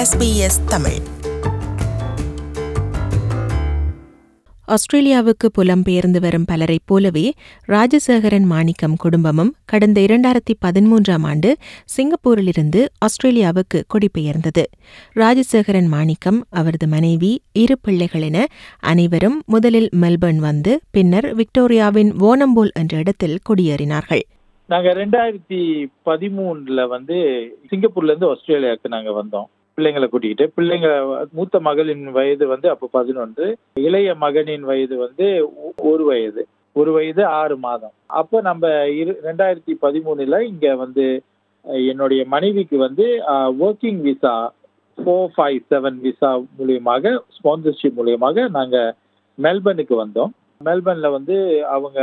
SBS Tamil ஆஸ்திரேலியாவுக்கு புலம்பெயர்ந்து வரும் பலரைப் போலவே ராஜசேகரன் மாணிக்கம் குடும்பமும் கடந்த இரண்டாயிரத்தி பதிமூன்றாம் ஆண்டு சிங்கப்பூரிலிருந்து ஆஸ்திரேலியாவுக்கு குடிபெயர்ந்தது ராஜசேகரன் மாணிக்கம் அவரது மனைவி இரு பிள்ளைகள் என அனைவரும் முதலில் மெல்பர்ன் வந்து பின்னர் விக்டோரியாவின் வோனம்போல் என்ற இடத்தில் குடியேறினார்கள் நாங்க ரெண்டாயிரத்தி பதிமூணுல வந்து சிங்கப்பூர்ல இருந்து ஆஸ்திரேலியாவுக்கு நாங்க வந்தோம் பிள்ளைங்களை கூட்டிக்கிட்டு பிள்ளைங்க மூத்த மகளின் வயது வந்து அப்போ பதினொன்று இளைய மகனின் வயது வந்து ஒ- ஒரு வயது ஒரு வயது ஆறு மாதம் அப்போ நம்ம இரு ரெண்டாயிரத்தி பதிமூணுல இங்க வந்து அஹ், என்னுடைய மனைவிக்கு வந்து working visa four five seven visa மூலியமாக ஸ்பான்சர்ஷிப் மூலியமாக நாங்க மெல்பர்னுக்கு வந்தோம் மெல்பர்ன்ல வந்து அவங்க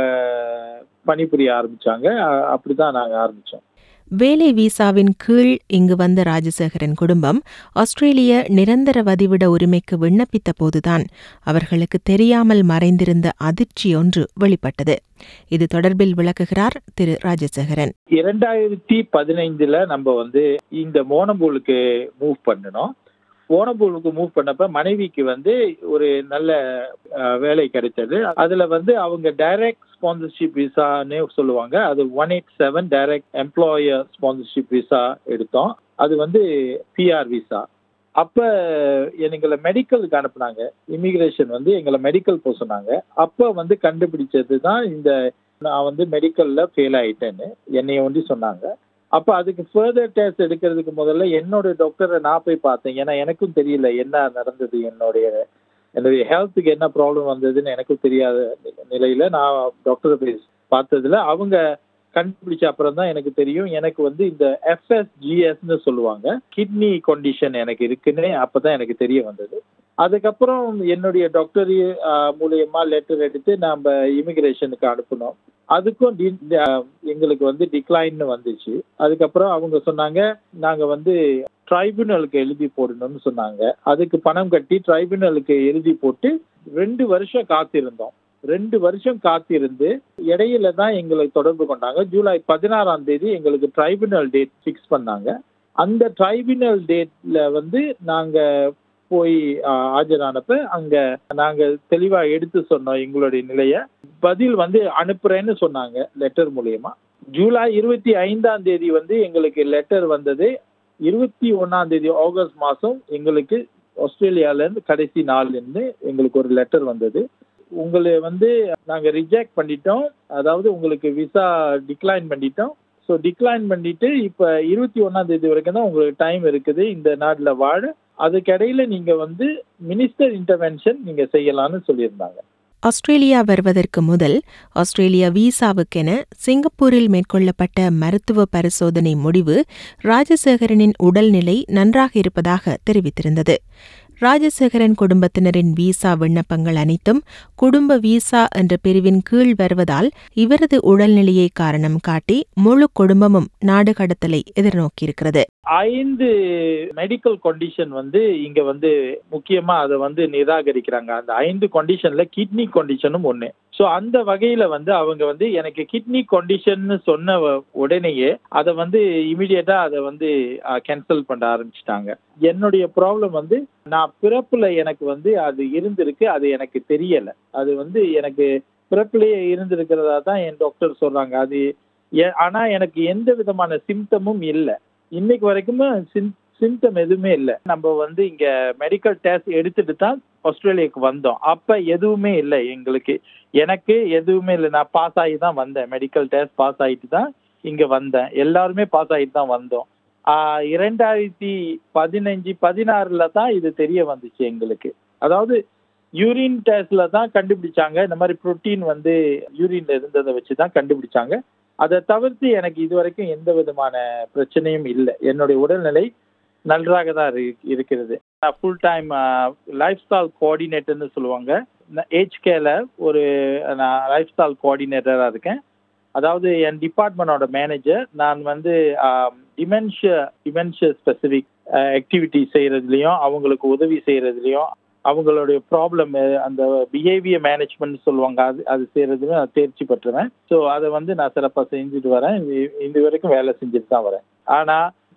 பணிபுரிய ஆரம்பிச்சாங்க அ- அப்படிதான் நாங்க ஆரம்பிச்சோம் வேலை வீசாவின் கீழ் இங்கு வந்த ராஜசேகரன் குடும்பம் ஆஸ்திரேலிய நிரந்தர வதிவிட உரிமைக்கு விண்ணப்பித்த போதுதான் அவர்களுக்கு தெரியாமல் மறைந்திருந்த அதிர்ச்சி ஒன்று வெளிப்பட்டது இது தொடர்பில் விளக்குகிறார் திரு ராஜசேகரன் இரண்டாயிரத்தி பதினைந்துல நம்ம வந்து இந்த மோனம்பூலுக்கு மூவ் பண்ணணும் ஓனம்பூலுக்கு மூவ் பண்ணப்ப மனைவிக்கு வந்து ஒரு நல்ல அஹ், வேலை கிடைச்சது அதுல வந்து அவங்க டைரக்ட் ஸ்பான்சர்ஷிப் விசான்னு சொல்லுவாங்க அது one eight seven direct employer sponsorship visa எடுத்தோம் அது வந்து பிஆர் விசா அப்ப எங்களை மெடிக்கலுக்கு அனுப்புனாங்க இமிகிரேஷன் வந்து எங்களை மெடிக்கல் போக சொன்னாங்க அப்ப வந்து கண்டுபிடிச்சது தான் இந்த நான் வந்து மெடிக்கல்ல ஃபெயில் ஆயிட்டேன்னு என்னைய வந்து சொன்னாங்க அப்ப அதுக்கு ஃபர்தர் டெஸ்ட் எடுக்கிறதுக்கு முதல்ல என்னோட டாக்டரை நான் போய் பார்த்தேன் ஏன்னா எனக்கும் தெரியல என்ன நடந்தது என்னுடைய என்னுடைய ஹெல்த்துக்கு என்ன ப்ராப்ளம் வந்ததுன்னு எனக்கும் தெரியாத நிலையில நான் டாக்டரை போய் பார்த்ததுல அவங்க கண்டுபிடிச்ச அப்புறம் தான் எனக்கு தெரியும் எனக்கு வந்து இந்த எஃப்எஸ்ஜிஎஸ்னு சொல்லுவாங்க கிட்னி கண்டிஷன் எனக்கு இருக்குன்னு அப்பதான் எனக்கு தெரிய வந்தது அதுக்கப்புறம் என்னுடைய டாக்டர் மூலியமா லெட்டர் எடுத்து நம்ம இமிகிரேஷனுக்கு அனுப்பினோம் அதுக்கும் டி- அஹ், எங்களுக்கு வந்து டிக்ளைன் வந்துச்சு அதுக்கப்புறம் அவங்க சொன்னாங்க நாங்க வந்து ட்ரைபுனலுக்கு எழுதி போடணும்னு சொன்னாங்க அதுக்கு பணம் கட்டி ட்ரைபுனலுக்கு எழுதி போட்டு ரெண்டு வருஷம் காத்திருந்தோம் ரெண்டு வருஷம் காத்திருந்து இடையில தான் எங்களை தொடர்பு கொண்டாங்க ஜூலை பதினாறாம் தேதி எங்களுக்கு ட்ரைபுனல் டேட் ஃபிக்ஸ் பண்ணாங்க அந்த ட்ரைபுனல் டேட்ல வந்து நாங்க போய் ஆஹ், ஆஜரானப்ப அங்க நாங்க தெளிவா எடுத்து சொன்னோம் எங்களுடைய நிலைய பதில் வந்து அனுப்புறேன்னு சொன்னாங்க லெட்டர் மூலியமா ஜூலை இருபத்தி ஐந்தாம் தேதி வந்து எங்களுக்கு லெட்டர் வந்தது இருபத்தி ஒன்னாம் தேதி ஆகஸ்ட் மாசம் எங்களுக்கு ஆஸ்திரேலியால இருந்து கடைசி நாள்ல இருந்து எங்களுக்கு ஒரு லெட்டர் வந்தது உங்களை வந்து நாங்க ரிஜெக்ட் பண்ணிட்டோம் அதாவது உங்களுக்கு விசா டிக்ளைன் பண்ணிட்டோம் ஸோ டிக்ளைன் பண்ணிட்டு இப்ப இருபத்தி ஒன்னாம் தேதி வரைக்கும் தான் உங்களுக்கு டைம் இருக்குது இந்த நாட்டில் வாழ அதுக்கிடையில நீங்க வந்து மினிஸ்டர் இன்டர்வென்ஷன் நீங்க செய்யலாம்னு சொல்லியிருந்தாங்க ஆஸ்திரேலியா வருவதற்கு முதல் ஆஸ்திரேலியா வீசாவுக்கென சிங்கப்பூரில் மேற்கொள்ளப்பட்ட மருத்துவ பரிசோதனை முடிவு ராஜசேகரனின் உடல்நிலை நன்றாக இருப்பதாக தெரிவித்திருந்தது ராஜசேகரன் குடும்பத்தினரின் வீசா விண்ணப்பங்கள் அனைத்தும் குடும்ப வீசா என்ற பிரிவின் கீழ் வருவதால் இவரது உடல்நிலையை காரணம் காட்டி முழு குடும்பமும் நாடு கடத்தலை எதிர்நோக்கியிருக்கிறது ஐந்து மெடிக்கல் கண்டிஷன் வந்து இங்க வந்து முக்கியமா அதை வந்து நிராகரிக்கிறாங்க அந்த ஐந்து கண்டிஷன்ல கிட்னி கண்டிஷனும் ஒண்ணு ஸோ அந்த வகையில வந்து அவங்க வந்து எனக்கு கிட்னி கண்டிஷன் சொன்ன வ- உடனேயே அதை வந்து இமிடியேட்டா அதை வந்து கேன்சல் பண்ண ஆரம்பிச்சிட்டாங்க என்னுடைய ப்ராப்ளம் வந்து நான் பிறப்புல எனக்கு வந்து அது இருந்திருக்கு அது எனக்கு தெரியல அது வந்து எனக்கு பிறப்பிலேயே இருந்திருக்கிறதா தான் என் டாக்டர் சொல்றாங்க அது எ- ஆனா எனக்கு எந்த விதமான சிம்டமும் இல்லை இன்னைக்கு வரைக்குமே சிம்டம் எதுவுமே இல்லை நம்ம வந்து இங்க மெடிக்கல் டெஸ்ட் எடுத்துட்டு தான் ஆஸ்திரேலியாவுக்கு வந்தோம் அப்ப எதுவுமே இல்லை எங்களுக்கு எனக்கு எதுவுமே இல்லை நான் பாஸ் ஆகி தான் வந்தேன் மெடிக்கல் டெஸ்ட் பாஸ் ஆகிட்டு தான் இங்க வந்தேன் எல்லாருமே பாஸ் ஆகிட்டு தான் வந்தோம் ஆஹ் இரண்டாயிரத்தி பதினஞ்சு பதினாறுல தான் இது தெரிய வந்துச்சு எங்களுக்கு அதாவது யூரின் டெஸ்ட்ல தான் கண்டுபிடிச்சாங்க இந்த மாதிரி புரோட்டீன் வந்து யூரின்ல இருந்ததை வச்சு தான் கண்டுபிடிச்சாங்க அதை தவிர்த்து எனக்கு இது வரைக்கும் எந்த விதமான பிரச்சனையும் இல்லை என்னுடைய உடல்நிலை நன்றாக தான் இரு- இருக்கிறது நான் ஃபுல் டைம் லைஃப் ஸ்டைல் கோஆர்டினேட்டர்னு சொல்லுவாங்க ஏஜ் கேல ஒரு நான் லைஃப் ஸ்டைல் கோஆர்டினேட்டராக இருக்கேன் அதாவது என் டிபார்ட்மெண்டோட மேனேஜர் நான் வந்து டிமென்ஷியா டிமென்ஷியா ஸ்பெசிஃபிக் ஆக்டிவிட்டி செய்யறதுலையும் அவங்களுக்கு உதவி செய்யறதுலையும் அவங்களுடைய ப்ராப்ளம் அந்த பிஹேவியர் மேனேஜ்மெண்ட் சொல்லுவாங்க அது அது செய்யறதுல நான் தேர்ச்சி பெற்றுவேன் ஸோ அதை வந்து நான் சிறப்பாக செஞ்சுட்டு வரேன் இது இது வரைக்கும் வேலை செஞ்சுட்டு தான் வரேன் ஆனா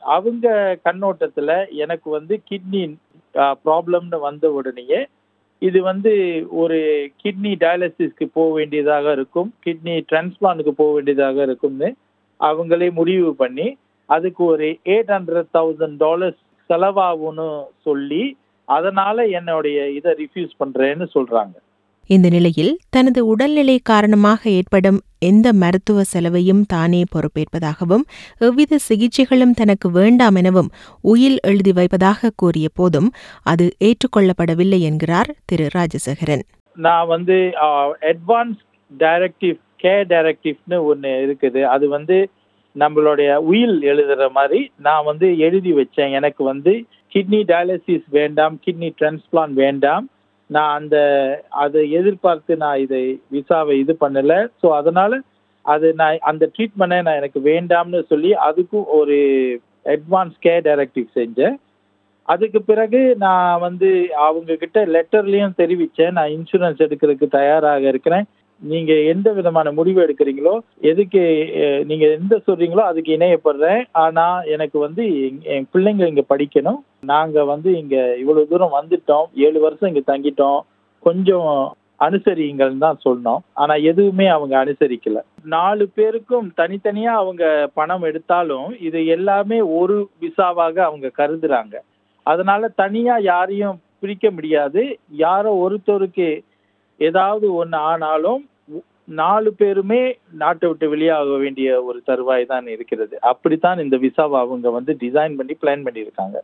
அவங்க கண்ணோட்டத்துல எனக்கு வந்து கிட்னி ப்ராப்ளம்னு வந்த உடனேயே இது வந்து ஒரு கிட்னி டயாலிசிஸ்க்கு போக வேண்டியதாக இருக்கும் கிட்னி டிரான்ஸ்பிளான்ட்டுக்கு போக வேண்டியதாக இருக்கும்னு அவங்களே முடிவு பண்ணி அதுக்கு ஒரு எயிட் ஹண்ட்ரட் தௌசண்ட் டாலர்ஸ் செலவாகும்னு சொல்லி அதனால என்னுடைய இதை ரிஃப்யூஸ் பண்றேன்னு சொல்றாங்க இந்த நிலையில் தனது உடல்நிலை காரணமாக ஏற்படும் எந்த மருத்துவ செலவையும் தானே பொறுப்பேற்பதாகவும் எவ்வித சிகிச்சைகளும் தனக்கு வேண்டாம் எனவும் உயில் எழுதி வைப்பதாக கூறிய போதும் அது ஏற்றுக்கொள்ளப்படவில்லை என்கிறார் திரு ராஜசேகரன் நான் வந்து அட்வான்ஸ் டைரக்டிவ் கேர் டைரக்டிவ்னு ஒன்று இருக்குது அது வந்து நம்மளுடைய உயில் எழுதுற மாதிரி நான் வந்து எழுதி வச்சேன் எனக்கு வந்து கிட்னி டயாலிசிஸ் வேண்டாம் கிட்னி டிரான்ஸ்பிளான் வேண்டாம் நான் அந்த அதை எதிர்பார்த்து நான் இதை விசாவை இது பண்ணல ஸோ அதனால அது நான் அந்த ட்ரீட்மெண்ட்டை நான் எனக்கு வேண்டாம்னு சொல்லி அதுக்கும் ஒரு அட்வான்ஸ் கேர் டைரக்டிவ் செஞ்சேன் அதுக்கு பிறகு நான் வந்து அவங்க கிட்ட லெட்டர்லயும் தெரிவிச்சேன் நான் இன்சூரன்ஸ் எடுக்கிறதுக்கு தயாராக இருக்கிறேன் நீங்க எந்த விதமான முடிவு எடுக்கிறீங்களோ எதுக்கு அஹ், நீங்க எந்த சொல்றீங்களோ அதுக்கு இணையப்படுறேன் ஆனா எனக்கு வந்து எங்க- என் பிள்ளைங்க இங்க படிக்கணும் நாங்க வந்து இங்க இவ்வளவு தூரம் வந்துட்டோம் ஏழு வருஷம் இங்க தங்கிட்டோம் கொஞ்சம் அனுசரிங்கள்னு தான் சொன்னோம் ஆனா எதுவுமே அவங்க அனுசரிக்கல நாலு பேருக்கும் தனித்தனியா அவங்க பணம் எடுத்தாலும் இது எல்லாமே ஒரு விசாவாக அவங்க கருதுறாங்க அதனால தனியா யாரையும் பிரிக்க முடியாது யாரோ ஒருத்தருக்கு ஏதாவது ஒன்று ஆனாலும் உ- நாலு பேருமே நாட்டை விட்டு வெளியாக வேண்டிய ஒரு தருவாய் தான் இருக்கிறது அப்படித்தான் இந்த விசாவை அவங்க வந்து டிசைன் பண்ணி பிளான் பண்ணியிருக்காங்க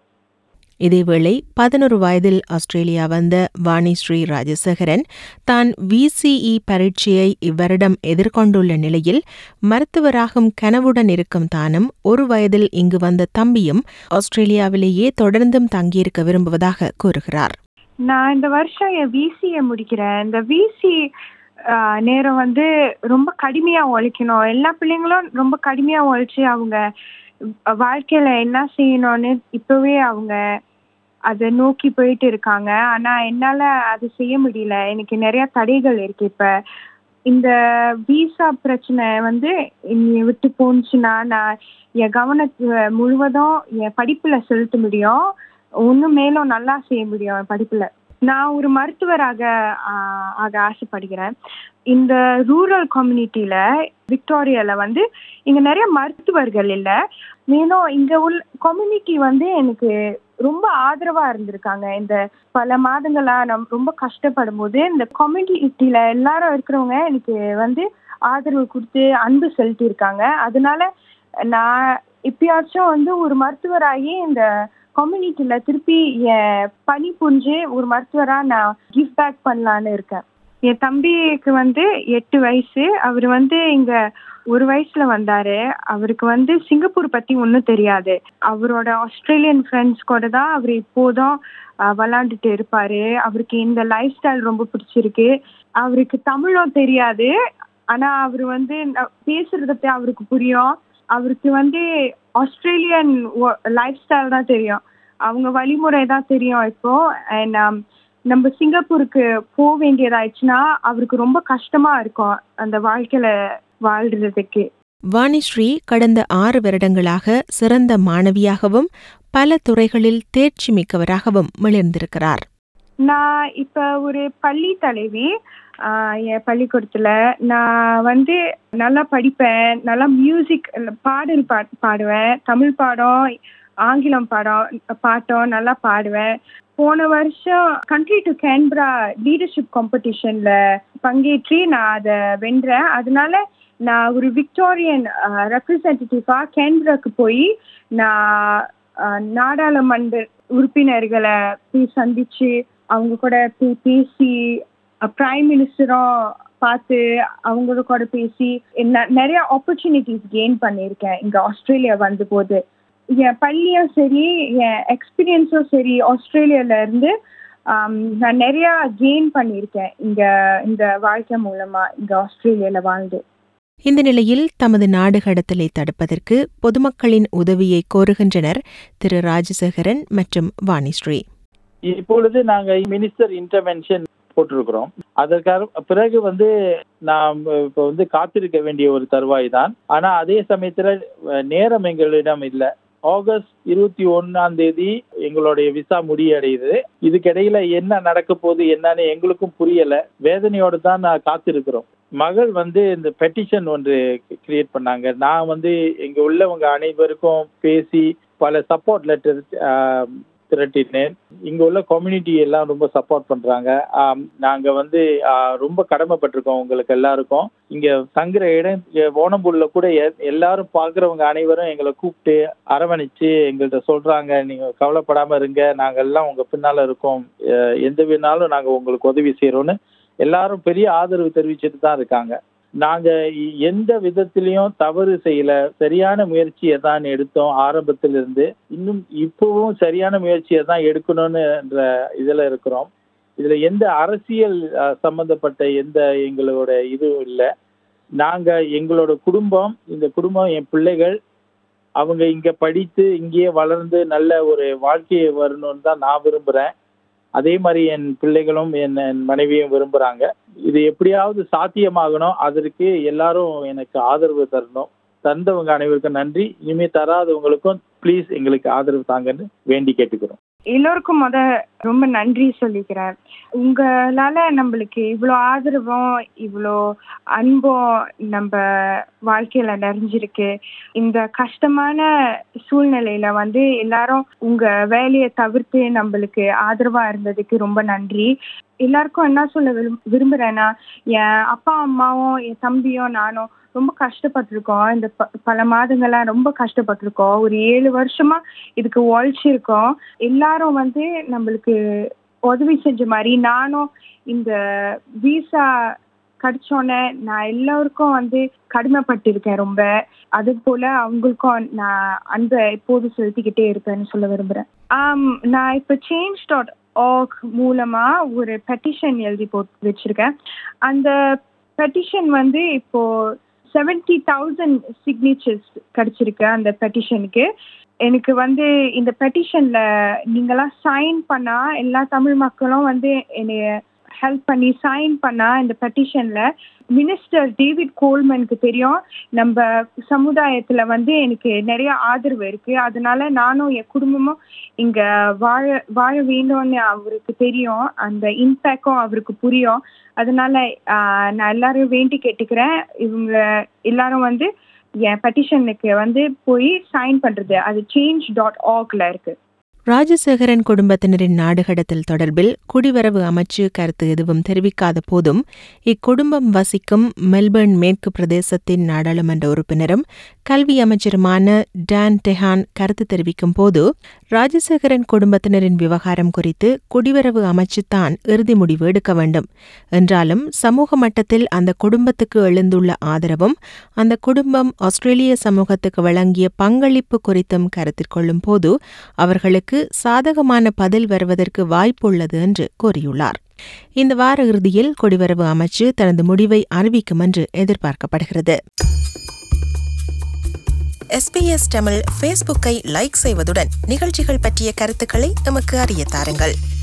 இதேவேளை பதினொரு வயதில் ஆஸ்திரேலியா வந்த வாணி ஸ்ரீ ராஜசேகரன் தான் விசிஇ பரீட்சையை இவ்வருடம் எதிர்கொண்டுள்ள நிலையில் மருத்துவராகும் கனவுடன் இருக்கும் தானும் ஒரு வயதில் இங்கு வந்த தம்பியும் ஆஸ்திரேலியாவிலேயே தொடர்ந்தும் தங்கியிருக்க விரும்புவதாக கூறுகிறார் நான் இந்த வருஷம் என் விசியை முடிக்கிறேன் இந்த விசி நேரம் வந்து ரொம்ப கடுமையா உழைக்கணும் எல்லா பிள்ளைங்களும் ரொம்ப கடுமையா உழைச்சு அவங்க வாழ்க்கையில என்ன செய்யணும்னு இப்பவே அவங்க அதை நோக்கி போயிட்டு இருக்காங்க ஆனா என்னால அது செய்ய முடியல எனக்கு நிறைய தடைகள் இருக்கு இப்ப இந்த விசா பிரச்சனை வந்து என்னை விட்டு போணுச்சுன்னா நான் என் கவனத்தை முழுவதும் என் படிப்புல செலுத்த முடியும் இன்னும் மேலும் நல்லா செய்ய முடியும் என் படிப்புல நான் ஒரு மருத்துவராக ஆஹ், ஆக ஆசைப்படுகிறேன் இந்த ரூரல் கம்யூனிட்டியில விக்டோரியால வந்து இங்க நிறைய மருத்துவர்கள் இல்ல மேலும் இங்க உள்ள கம்யூனிட்டி வந்து எனக்கு ரொம்ப ஆதரவா இருந்திருக்காங்க இந்த பல மாதங்களா நான் ரொம்ப கஷ்டப்படும் போது இந்த கம்யூனிட்டியில எல்லாரும் இருக்கிறவங்க எனக்கு வந்து ஆதரவு கொடுத்து அன்பு செலுத்தி இருக்காங்க அதனால நான் எப்பயாச்சும் வந்து ஒரு மருத்துவராகி இந்த கம்யூனிட்டியில திருப்பி என் பணி புரிஞ்சு ஒரு மருத்துவரா நான் கிவ் பேக் பண்ணலான்னு இருக்கேன் என் தம்பிக்கு வந்து எட்டு வயசு அவர் வந்து இங்க ஒரு வயசுல வந்தாரு அவருக்கு வந்து சிங்கப்பூர் பத்தி ஒன்றும் தெரியாது அவரோட ஆஸ்திரேலியன் ஃப்ரெண்ட்ஸ் கூட தான் அவர் இப்போதும் அஹ், விளாண்டுட்டு இருப்பாரு அவருக்கு இந்த லைஃப் ஸ்டைல் ரொம்ப பிடிச்சிருக்கு அவருக்கு தமிழும் தெரியாது ஆனா அவர் வந்து ந- பேசுறது பத்தி அவருக்கு புரியும் அவருக்கு வந்து ஆஸ்திரேலியன் லைஃப் ஸ்டைல் தான் தெரியும் அவங்க வழிமுறை தான் தெரியும் இப்போ அண்ட் நம்ம சிங்கப்பூருக்கு போக வேண்டியதாயிடுச்சுன்னா அவருக்கு ரொம்ப கஷ்டமா இருக்கும் அந்த வாழ்க்கையில வாழ்றதுக்கு வாணிஸ்ரீ கடந்த ஆறு வருடங்களாக சிறந்த மாணவியாகவும் பல துறைகளில் தேர்ச்சி மிக்கவராகவும் மிளர்ந்திருக்கிறார் நான் இப்ப ஒரு பள்ளி தலைவி ஆஹ் என் பள்ளிக்கூடத்துல நான் வந்து நல்லா படிப்பேன் நல்லா மியூசிக் பாடல் பா பாடுவேன் தமிழ் பாடம் ஆங்கிலம் பாடம் பாட்டம் நல்லா பாடுவேன் போன வருஷம் கண்ட்ரி டு கேன்பரா லீடர்ஷிப் காம்படிஷன்ல பங்கேற்றி நான் அதை வென்றேன் அதனால நான் ஒரு விக்டோரியன் ரெப்ரசன்டேட்டிவா கேன்பராக்கு போய் நான் ஆஹ், நாடாளுமன்ற உறுப்பினர்களை போய் சந்திச்சு அவங்க கூட போய் பேசி பிரைம் மினிஸ்டரும் பார்த்து அவங்கள கூட பேசி ந- நிறைய ஆப்பர்ச்சுனிட்டிஸ் கெயின் பண்ணியிருக்கேன் இங்க ஆஸ்திரேலியா வந்த போது என் பள்ளியும் சரி என் எக்ஸ்பீரியன்ஸும் சரி ஆஸ்திரேலியால இருந்து ஆம், நான் நிறைய கெயின் பண்ணியிருக்கேன் இங்க இந்த வாழ்க்கை மூலமா இங்க ஆஸ்திரேலியால வாழ்ந்து இந்த நிலையில் தமது நாடு கடத்தலை தடுப்பதற்கு பொதுமக்களின் உதவியை கோருகின்றனர் திரு ராஜசேகரன் மற்றும் வாணிஸ்ரீ இப்பொழுது நாங்க மினிஸ்டர் இன்டர்வென்ஷன் போட்டிருக்கிறோம் அதற்காக பிறகு வந்து நாம் இப்போ வந்து காத்திருக்க வேண்டிய ஒரு தருவாய் தான் ஆனா அதே சமயத்துல அஹ், நேரம் எங்களிடம் இல்லை ஆகஸ்ட் இருபத்தி ஒன்னாம் தேதி எங்களுடைய விசா முடியடையுது இதுக்கிடையில என்ன நடக்க போகுது என்னன்னு எங்களுக்கும் புரியல வேதனையோட தான் நான் காத்திருக்கிறோம் மகள் வந்து இந்த பெட்டிஷன் ஒன்று கிரியேட் பண்ணாங்க நான் வந்து இங்க உள்ளவங்க அனைவருக்கும் பேசி பல சப்போர்ட் லெட்டர் திரட்டினேன் இங்க உள்ள கம்யூனிட்டி எல்லாம் ரொம்ப சப்போர்ட் பண்றாங்க ஆம், நாங்க வந்து ஆ, ரொம்ப கடமைப்பட்டிருக்கோம் உங்களுக்கு எல்லாருக்கும் இங்க தங்குற இடம் இங்க ஓணம்பூர்ல கூட எ- எல்லாரும் பாக்குறவங்க அனைவரும் எங்களை கூப்பிட்டு அரவணைச்சு எங்கள்கிட்ட சொல்றாங்க நீங்க கவலைப்படாம இருங்க நாங்க எல்லாம் உங்க பின்னால இருக்கோம் அஹ், எந்த வேணாலும் நாங்க உங்களுக்கு உதவி செய்யறோம்னு எல்லாரும் பெரிய ஆதரவு தெரிவிச்சுட்டு தான் இருக்காங்க நாங்க இ- எந்த விதத்திலையும் தவறு செய்யல சரியான முயற்சியை தான் எடுத்தோம் ஆரம்பத்திலிருந்து இன்னும் இப்பவும் சரியான முயற்சியை தான் எடுக்கணும்ன்ற இதுல இருக்கிறோம் இதுல எந்த அரசியல் அஹ், சம்பந்தப்பட்ட எந்த எங்களோட இதுவும் இல்லை நாங்க எங்களோட குடும்பம் இந்த குடும்பம் என் பிள்ளைகள் அவங்க இங்க படித்து இங்கேயே வளர்ந்து நல்ல ஒரு வாழ்க்கையை வரணும்னு தான் நான் விரும்புறேன் அதே மாதிரி என் பிள்ளைகளும் என் என் மனைவியும் விரும்புறாங்க இது எப்படியாவது சாத்தியமாகணும் அதற்கு எல்லாரும் எனக்கு ஆதரவு தரணும் தந்தவங்க அனைவருக்கும் நன்றி இனிமே தராதவங்களுக்கும் ப்ளீஸ் எங்களுக்கு ஆதரவு தாங்கன்னு வேண்டி கேட்டுக்கிறோம் எல்லோருக்கும் முத ரொம்ப நன்றி சொல்லிக்கிறேன் உங்களால நம்மளுக்கு இவ்வளோ ஆதரவும் இவ்வளோ அன்பும் நம்ம வாழ்க்கையில நிறைஞ்சிருக்கு இந்த கஷ்டமான சூழ்நிலையில வந்து எல்லாரும் உங்க வேலையை தவிர்த்து நம்மளுக்கு ஆதரவா இருந்ததுக்கு ரொம்ப நன்றி எல்லாருக்கும் என்ன சொல்ல விரும் விரும்புறேன்னா என் அப்பா அம்மாவும் என் தம்பியும் நானும் ரொம்ப கஷ்டப்பட்டிருக்கோம் இந்த ப பல மாதங்களா ரொம்ப கஷ்டப்பட்டிருக்கோம் ஒரு ஏழு வருஷமா இதுக்கு உழைச்சிருக்கோம் எல்லாரும் வந்து நம்மளுக்கு உதவி செஞ்ச மாதிரி நானும் இந்த விசா கிடைச்சோன்னே நான் எல்லாருக்கும் வந்து கடிமைப்பட்டிருக்கேன் ரொம்ப அது போல அவங்களுக்கும் நான் அன்பை எப்போதும் செலுத்திக்கிட்டே இருப்பேன்னு சொல்ல விரும்புறேன் ஆம் நான் இப்போ சேஞ்ச் டாட் ஆக் மூலமா ஒரு பெட்டிஷன் எழுதி போட்டு வச்சிருக்கேன் அந்த பெட்டிஷன் வந்து இப்போ செவன்டி தௌசண்ட் சிக்னேச்சர்ஸ் கிடைச்சிருக்கு அந்த பெட்டிஷனுக்கு எனக்கு வந்து இந்த பெட்டிஷன்ல நீங்களாம் சைன் பண்ணா எல்லா தமிழ் மக்களும் வந்து என்னைய ஹெல்ப் பண்ணி சைன் பண்ணா இந்த பெட்டிஷன்ல மினிஸ்டர் டேவிட் கோல்மனுக்கு தெரியும் நம்ம சமுதாயத்துல வந்து எனக்கு நிறைய ஆதரவு இருக்கு அதனால நானும் என் குடும்பமும் இங்க வாழ வாழ வேண்டும்னு அவருக்கு தெரியும் அந்த இம்பேக்டும் அவருக்கு புரியும் அதனால ஆஹ், நான் எல்லாரும் வேண்டி கேட்டுக்கிறேன் இவங்க எல்லாரும் வந்து என் பெட்டிஷனுக்கு வந்து போய் சைன் பண்றது அது சேஞ்ச் டாட் ஆக்ல இருக்கு ராஜசேகரன் குடும்பத்தினரின் நாடுகடத்தல் தொடர்பில் குடிவரவு அமைச்சு கருத்து எதுவும் தெரிவிக்காத போதும் இக்குடும்பம் வசிக்கும் மெல்பர்ன் மேற்கு பிரதேசத்தின் நாடாளுமன்ற உறுப்பினரும் கல்வி அமைச்சருமான டான் டெஹான் கருத்து தெரிவிக்கும் போது ராஜசேகரன் குடும்பத்தினரின் விவகாரம் குறித்து குடிவரவு அமைச்சு தான் இறுதி முடிவு எடுக்க வேண்டும் என்றாலும் சமூக மட்டத்தில் அந்த குடும்பத்துக்கு எழுந்துள்ள ஆதரவும் அந்த குடும்பம் ஆஸ்திரேலிய சமூகத்துக்கு வழங்கிய பங்களிப்பு குறித்தும் கருத்தில் கொள்ளும் போது அவர்களுக்கு சாதகமான பதில் வருவதற்கு வாய்ப்புள்ளது என்று கூறியுள்ளார் இந்த வார இறுதியில் குடிவரவு அமைச்சு தனது முடிவை அறிவிக்கும் என்று எதிர்பார்க்கப்படுகிறது எஸ்பிஎஸ் தமிழ் ஃபேஸ்புக்கை லைக் செய்வதுடன் நிகழ்ச்சிகள் பற்றிய கருத்துக்களை எமக்கு அறிய தாருங்கள்